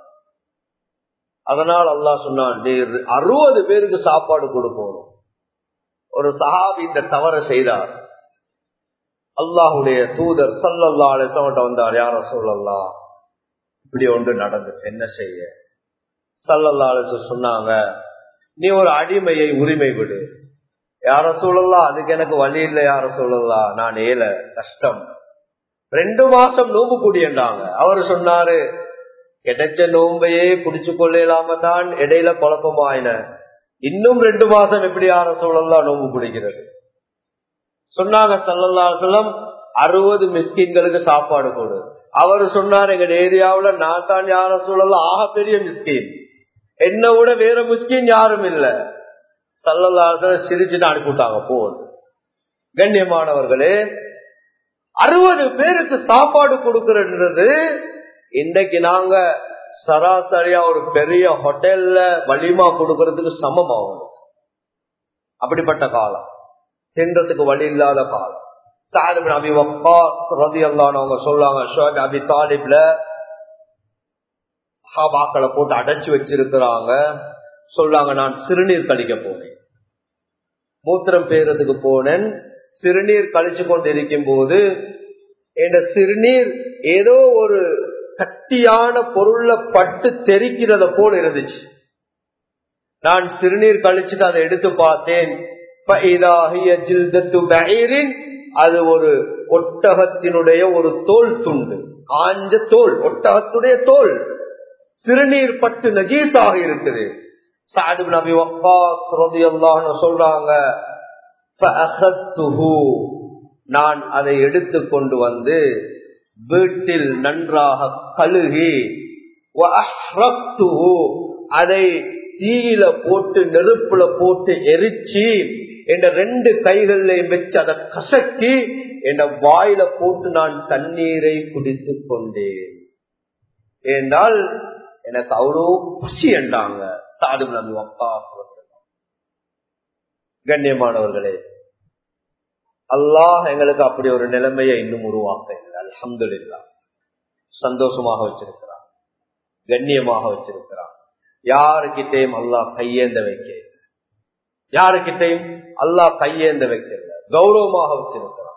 அதனால் அல்லா சொன்னான் நீர் அறுபது பேருக்கு சாப்பாடு கொடுக்கணும் ஒரு சஹாபி இந்த தவற செய்தார் அல்லாஹுடைய தூதர் சல்லல்லா அலிசவட்ட வந்தார் யார சொல்லலாம் இப்படி ஒன்று நடந்துச்சு என்ன செய்ய சல்லல்லா அலிச சொன்னாங்க நீ ஒரு அடிமையை உரிமை விடு யார சொல்லலாம் அதுக்கு எனக்கு வழி இல்லை யார சொல்லலாம் நான் ஏல கஷ்டம் ரெண்டு மாசம் நோம்பு கூடியண்டாங்க அவரு சொன்னாரு கிடைச்ச நோம்பையே குடிச்சு கொள்ளலாம தான் இடையில குழப்பமாயின இன்னும் ரெண்டு மாசம் எப்படி யார சொல்லலாம் நோம்பு பிடிக்கிறது சொன்னாங்க சல்லல்லாசலம் அறுபது மிஸ்கின்களுக்கு சாப்பாடு கொடு அவரு சொன்னார் எங்க ஏரியாவுல நான் தான் யார சொல்லலாம் ஆக பெரிய மிஸ்கின் என்ன விட வேற மிஸ்கின் யாரும் இல்ல சல்லல்லாசலம் சிரிச்சுட்டு அனுப்பிவிட்டாங்க போது கண்ணியமானவர்களே அறுபது பேருக்கு சாப்பாடு கொடுக்கறது இன்றைக்கு நாங்க சராசரியா ஒரு பெரிய ஹோட்டல்ல வலிமா கொடுக்கறதுக்கு சமம் ஆகும் அப்படிப்பட்ட காலம் தின்றதுக்கு வழி இல்லாத காலம் தாலிபின் அபி வப்பா ரதி அவங்க சொல்லுவாங்க ஷோக் அபி தாலிப்ல சஹாபாக்களை போட்டு அடைச்சு வச்சிருக்கிறாங்க சொல்றாங்க நான் சிறுநீர் கழிக்க போனேன் மூத்திரம் பெயறதுக்கு போனேன் சிறுநீர் கழிச்சு கொண்டு இருக்கும் போது என் சிறுநீர் ஏதோ ஒரு கட்டியான பொருள்ல பட்டு தெரிக்கிறத போல இருந்துச்சு நான் சிறுநீர் கழிச்சுட்டு அதை எடுத்து பார்த்தேன் அது ஒரு ஒட்டகத்தினுடைய ஒரு தோல் துண்டு காஞ்ச தோல் ஒட்டகத்துடைய தோல் சிறுநீர் பட்டு நஜீஸாக இருக்குது சாது நபி சொல்றாங்க நான் அதை எடுத்து கொண்டு வந்து வீட்டில் நன்றாக கழுகி அதை தீயில போட்டு நெருப்புல போட்டு எரிச்சு என்ற ரெண்டு கைகளையும் வச்சு அதை கசக்கி என்ற வாயில போட்டு நான் தண்ணீரை குடித்து கொண்டேன் ஏனால் எனக்கு அவ்வளோ பசி என்றாங்க சாது நபி அப்பா கண்ணியமானவர்களே அல்லாஹ் எங்களுக்கு அப்படி ஒரு நிலைமையை இன்னும் உருவாக்க இல்லை அலமதுல்லா சந்தோஷமாக வச்சிருக்கிறான் கண்ணியமாக வச்சிருக்கிறான் யாருக்கிட்டையும் அல்லாஹ் கையேந்த வைக்க யாருக்கிட்டையும் அல்லாஹ் கையேந்த வைக்கல கௌரவமாக வச்சிருக்கிறான்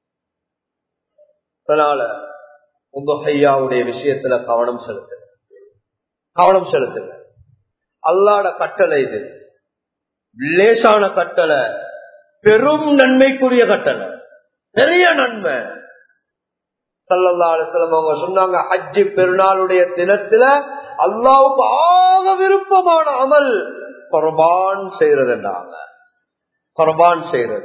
அதனால உந்துஹையாவுடைய விஷயத்துல கவனம் செலுத்துங்க கவனம் செலுத்துங்க அல்லாட கட்டளை இது லேசான கட்டளை பெரும் நன்மைக்குரிய கட்டளை பெரிய நன்மை அவங்க சொன்னாங்க ஹஜ்ஜி பெருநாளுடைய தினத்துல அல்லாவுக்கு ஆக விருப்பமான அமல் குர்பான் செய்யறதுன்றாங்க குர்பான் செய்யறது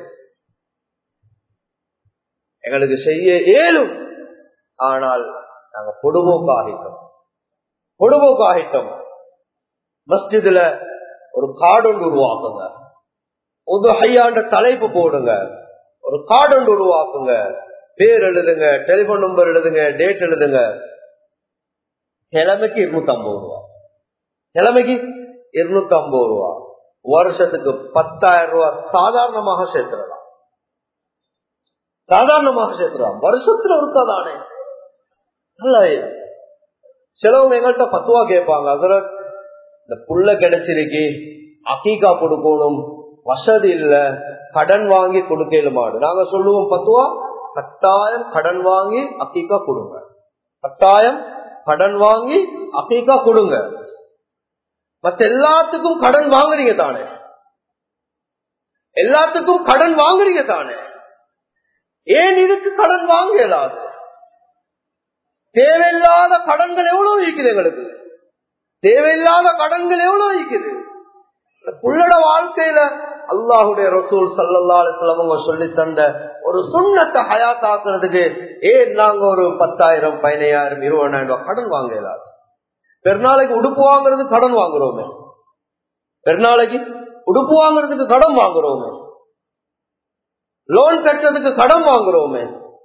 எங்களுக்கு செய்ய இயலும் ஆனால் நாங்க பொடுபோக்காகிட்டோம் பொடுபோக்காகிட்டோம் மஸ்ஜிதுல ஒரு கார்டு ஒன்று உருவாக்குங்க ஒரு ஹையாண்ட தலைப்பு போடுங்க ஒரு கார்டு ஒன்று உருவாக்குங்க பேர் எழுதுங்க டெலிபோன் நம்பர் எழுதுங்க டேட் எழுதுங்க கிழமைக்கு இருநூத்தி ஐம்பது ரூபா கிழமைக்கு இருநூத்தி ஐம்பது ரூபா வருஷத்துக்கு பத்தாயிரம் ரூபாய் சாதாரணமாக சேர்த்துடலாம் சாதாரணமாக சேர்த்துடலாம் வருஷத்துல ஒருத்தாதானே நல்ல சிலவங்க எங்கள்கிட்ட பத்துவா கேட்பாங்க அதுல இந்த புள்ள கிடைச்சிருக்கு அக்கீக்கா கொடுக்கணும் வசதி இல்ல கடன் வாங்கி கொடுக்கல மாடு நாங்க சொல்லுவோம் பத்துவா கட்டாயம் கடன் வாங்கி அக்கீக்கா கொடுங்க கட்டாயம் கடன் வாங்கி அகைக்கா கொடுங்க மத்த எல்லாத்துக்கும் கடன் வாங்குறீங்க தானே எல்லாத்துக்கும் கடன் வாங்குறீங்க தானே ஏன் இதுக்கு கடன் வாங்க இயலாது தேவையில்லாத கடன்கள் எவ்வளவு இருக்குது எங்களுக்கு தேவையில்லாத கடன்கள் எவ்வளவு இருக்குது புள்ளட வாழ்க்கையில அல்லாஹுடைய ரசூல் சல்லல்லாங்க சொல்லி தந்த ஒரு சுண்ணத்தை ஹயாத்தாக்குறதுக்கு ஏன் நாங்க ஒரு பத்தாயிரம் பதினையாயிரம் இருபதாயிரம் ரூபாய் கடன் வாங்க இயலாது பெருநாளைக்கு உடுப்பு வாங்குறதுக்கு கடன் வாங்குறோமே பெருநாளைக்கு உடுப்பு வாங்குறதுக்கு கடன் வாங்குறோமே லோன் கட்டுறதுக்கு கடன் வாங்குறோமே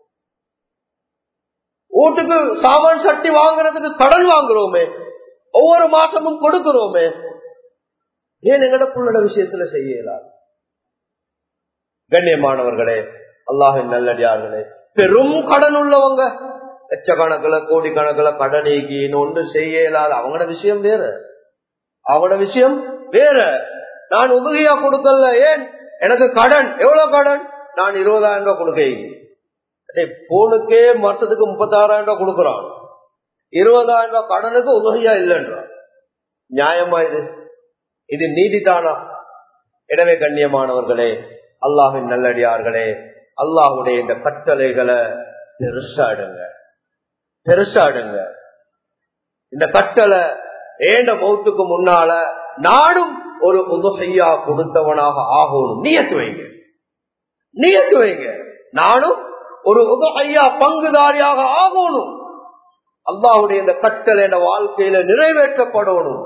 வீட்டுக்கு சாமான் சட்டி வாங்குறதுக்கு கடன் வாங்குறோமே ஒவ்வொரு மாசமும் கொடுக்கிறோமே ஏன் எங்கட புள்ளட விஷயத்துல செய்ய இயலாது கண்ணியமானவர்களே அல்லாஹின் நல்லடியார்களே பெரும் கடன் உள்ளவங்க லட்சக்கணக்கில் கோடிக்கணக்கில் கடனைக்கு ஒன்று செய்ய இயலாது அவங்களோட விஷயம் வேற அவங்களோட விஷயம் வேற நான் உதவியா கொடுக்கல ஏன் எனக்கு கடன் எவ்வளவு கடன் நான் இருபதாயிரம் ரூபாய் கொடுக்க போனுக்கே வருஷத்துக்கு முப்பத்தாறாயிரம் ரூபாய் கொடுக்கறான் இருபதாயிரம் ரூபாய் கடனுக்கு உதவியா இல்லைன்றான் நியாயமா இது இது நீதிதானா எனவே கண்ணியமானவர்களே அல்லாஹின் நல்லடியார்களே அல்லாஹுடைய இந்த கட்டளைகளை பெருசாடுங்க பெருசாடுங்க இந்த கட்டளை ஏண்ட மௌத்துக்கு முன்னால நாடும் ஒரு உதகையா கொடுத்தவனாக ஆகணும் நியத்து வைங்க நியத்து வைங்க நானும் ஒரு உதகையா பங்குதாரியாக ஆகணும் அல்லாஹுடைய இந்த கட்டளை என்ற வாழ்க்கையில நிறைவேற்றப்படணும்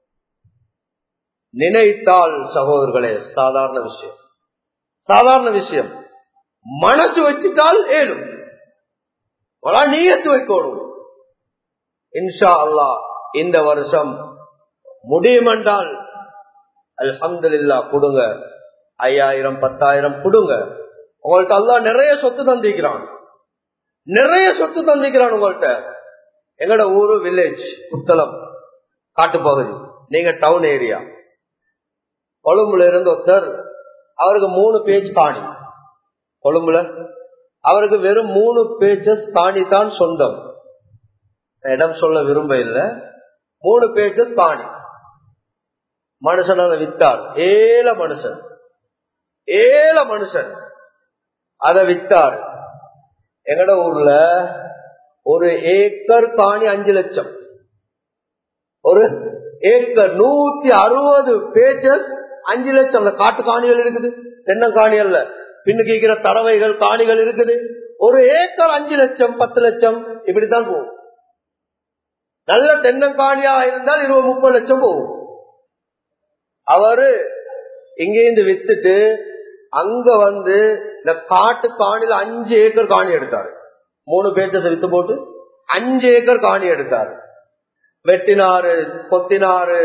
நினைத்தால் சகோதரர்களே சாதாரண விஷயம் சாதாரண விஷயம் மனசு வச்சுட்டால் ஏழும் நீயத்து வைக்கணும் இன்ஷா அல்லா இந்த வருஷம் முடியுமென்றால் அல்ஹம்துல்லா கொடுங்க ஐயாயிரம் பத்தாயிரம் கொடுங்க உங்கள்ட்ட அல்லா நிறைய சொத்து தந்திக்கிறான் நிறைய சொத்து தந்திக்கிறான் உங்கள்ட்ட எங்கட ஊரு வில்லேஜ் புத்தளம் காட்டுப்பகுதி நீங்க டவுன் ஏரியா கொழும்புல இருந்து ஒருத்தர் அவருக்கு மூணு பேஜ் காணி கொழும்புல அவருக்கு வெறும் மூணு பேஜஸ் காணி தான் சொந்தம் இடம் சொல்ல விரும்ப இல்லை மூணு பேஜஸ் காணி மனுஷன் அதை வித்தார் ஏழ மனுஷன் ஏழ மனுஷன் அதை வித்தார் எங்கட ஊர்ல ஒரு ஏக்கர் காணி அஞ்சு லட்சம் ஒரு ஏக்கர் நூத்தி அறுபது பேஜஸ் அஞ்சு லட்சம் அந்த காட்டு காணிகள் இருக்குது தென்னங்காணிகள்ல பின்னு கேட்கிற தடவைகள் காணிகள் இருக்குது ஒரு ஏக்கர் அஞ்சு லட்சம் பத்து லட்சம் இப்படித்தான் போகும் நல்ல தென்னங்காணியா இருந்தால் இருபது முப்பது லட்சம் போகும் அவரு இங்கேருந்து வித்துட்டு அங்க வந்து இந்த காட்டு காணில அஞ்சு ஏக்கர் காணி எடுத்தாரு மூணு பேச்சத்தை வித்து போட்டு அஞ்சு ஏக்கர் காணி எடுத்தாரு வெட்டினாரு கொத்தினாரு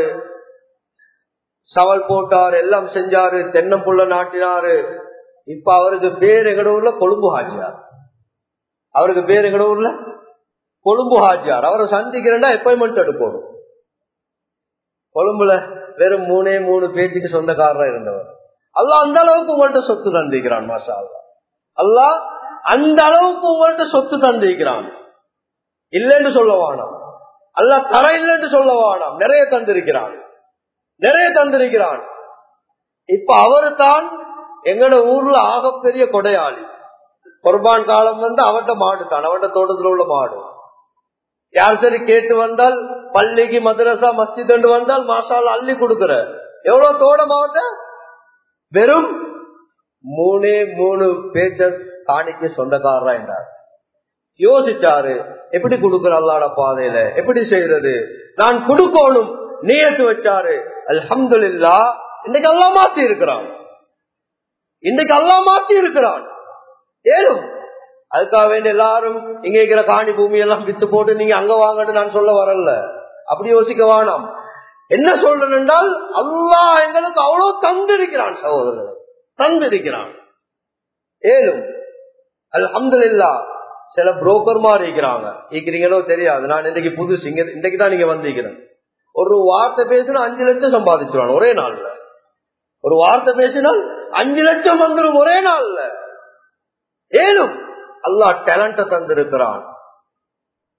சவல் போட்டாரு எல்லாம் செஞ்சாரு தென்னம்புள்ள நாட்டினாரு இப்ப அவருக்கு பேர் எங்கட ஊர்ல கொழும்பு ஹாஜியார் அவருக்கு பேர் எங்கட ஊர்ல கொழும்பு ஹாஜியார் அவரை சந்திக்கிறேன்னா அப்பாயின்மெண்ட் எடுக்கணும் கொழும்புல வெறும் மூணே மூணு பேச்சுக்கு சொந்தக்காரரா இருந்தவர் அல்லா அந்த அளவுக்கு உங்கள்ட்ட சொத்து தந்திக்கிறான் மாஷா அல்லா அல்லா அந்த அளவுக்கு உங்கள்ட்ட சொத்து தந்திக்கிறான் இல்லைன்னு சொல்ல வேணாம் அல்ல தர இல்லைன்னு சொல்ல வேணாம் நிறைய தந்திருக்கிறான் நிறைய தந்திருக்கிறான் இப்ப அவரு தான் எங்கட ஊர்ல ஆகப்பெரிய கொடையாளி குர்பான் காலம் வந்து அவன்கிட்ட மாடு தான் அவன்கிட்ட தோட்டத்தில் உள்ள மாடு யார் சரி கேட்டு வந்தால் பள்ளிக்கு மதரசா மஸ்ஜித் வந்தால் மாசால் அள்ளி கொடுக்கிற எவ்வளவு தோடம் அவன்கிட்ட வெறும் மூணே மூணு பேச்ச காணிக்கு சொந்தக்காரரா என்றார் யோசிச்சாரு எப்படி கொடுக்கிற அல்லாட பாதையில எப்படி செய்யறது நான் கொடுக்கணும் நியத்து வச்சாரு அல்ஹம்து இல்லா இன்னைக்கு அல்லா மாத்தி இருக்கிறான் இன்னைக்கு அல்லா மாத்தி இருக்கிறான் ஏழும் அதுக்காக வேண்டி எல்லாரும் இங்க இருக்கிற காணி பூமி எல்லாம் வித்து போட்டு நீங்க அங்க வாங்கன்னு நான் சொல்ல வரல அப்படி யோசிக்க வேணாம் என்ன சொல்றேன் என்றால் அல்லா எங்களுக்கு அவ்வளவு தந்திருக்கிறான் சகோதரர் தந்திருக்கிறான் ஏழும் அல்ஹம்து இல்லா சில புரோக்கர் மாதிரி இருக்கிறாங்க இருக்கிறீங்களோ தெரியாது நான் இன்னைக்கு புதுசு இங்க இன்னைக்கு தான் நீங்க வந்திருக்கிறேன் ஒரு வார்த்தை பேசினா அஞ்சு லட்சம் சம்பாதிச்சிருவான் ஒரே நாள்ல ஒரு வார்த்தை பேசினால் அஞ்சு லட்சம் வந்துடும் ஒரே நாள்ல ஏனும் அல்லா டேலண்ட தந்திருக்கிறான்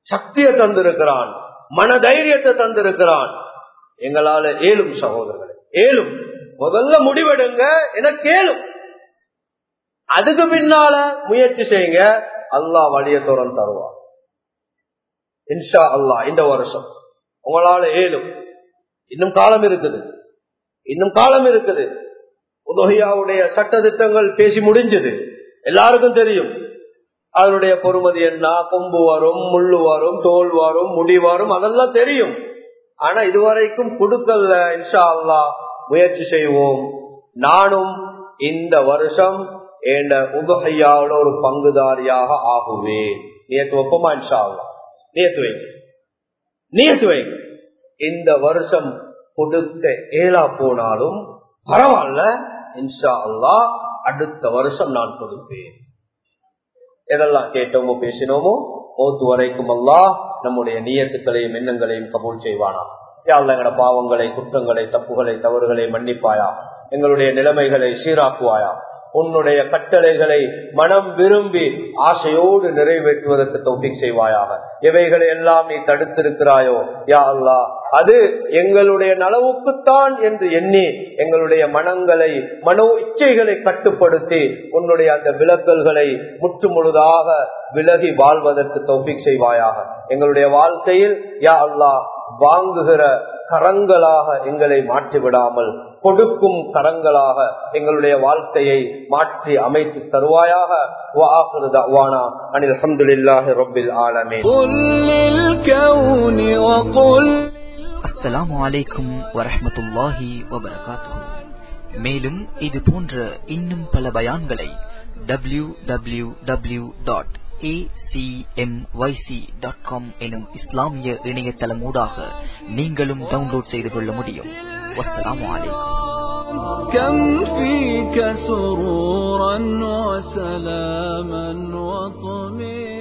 சக்தியை தந்திருக்கிறான் மன தைரியத்தை தந்திருக்கிறான் எங்களால ஏழும் சகோதரர்களே ஏழும் முதல்ல முடிவெடுங்க எனக்கு ஏழும் அதுக்கு பின்னால முயற்சி செய்யுங்க அல்லாஹ் வழிய தோறம் தருவான் இன்ஷா அல்லாஹ் இந்த வருஷம் உங்களால ஏழும் இன்னும் காலம் இருக்குது இன்னும் காலம் இருக்குது உதகையாவுடைய சட்ட திட்டங்கள் பேசி முடிஞ்சது எல்லாருக்கும் தெரியும் அதனுடைய பொறுமதி என்ன கொம்பு வரும் முள்ளு வரும் தோல் வரும் முடி வரும் அதெல்லாம் தெரியும் ஆனா இதுவரைக்கும் கொடுக்கல இன்ஷா அல்லா முயற்சி செய்வோம் நானும் இந்த வருஷம் என் உதகையாவோட ஒரு பங்குதாரியாக ஆகுவேன் நேற்று ஒப்பமா இன்ஷா அல்லா நேற்று வைங்க நேற்று வைங்க இந்த வருஷம் கொடுக்க ஏலா போனாலும் பரவாயில்ல இன்ஷா அல்லா அடுத்த வருஷம் நான் கொடுப்பேன் எதெல்லாம் கேட்டோமோ பேசினோமோ மோத்து வரைக்கும் அல்லா நம்முடைய நியத்துக்களையும் எண்ணங்களையும் கபூல் செய்வானா யாழ் எங்களோட பாவங்களை குற்றங்களை தப்புகளை தவறுகளை மன்னிப்பாயா எங்களுடைய நிலைமைகளை சீராக்குவாயா உன்னுடைய கட்டளைகளை மனம் விரும்பி ஆசையோடு நிறைவேற்றுவதற்கு தௌபிக் செய்வாயாக எவைகளை எல்லாம் நீ தடுத்திருக்கிறாயோ யா அல்லா அது எங்களுடைய நலவுக்குத்தான் என்று எண்ணி எங்களுடைய மனங்களை மனோ இச்சைகளை கட்டுப்படுத்தி உன்னுடைய அந்த விலக்கல்களை முற்று முழுதாக விலகி வாழ்வதற்கு தௌபிக் செய்வாயாக எங்களுடைய வாழ்க்கையில் யா அல்லா வாங்குகிற கரங்களாக எங்களை மாற்றி விடாமல் கொடுக்கும் கரங்களாக எங்களுடைய வாழ்க்கையை மாற்றி அமைத்து தருவாயாக அனில் அஹமதுல்லாஹி ரபில் ஆலமே அஸ்ஸலாமு அலைக்கும் வரஹமத்துல்லாஹி வபரகாத்துஹு மேலும் இது போன்ற இன்னும் பல பயான்களை W W W dot acmyc.com எனும் இஸ்லாமிய இணையதளமூடாக நீங்களும் டவுன்லோட் செய்து கொள்ள முடியும் வஸ்ஸலாமு அலைக்கும் كم فيك سرورا وسلاما وطمئنا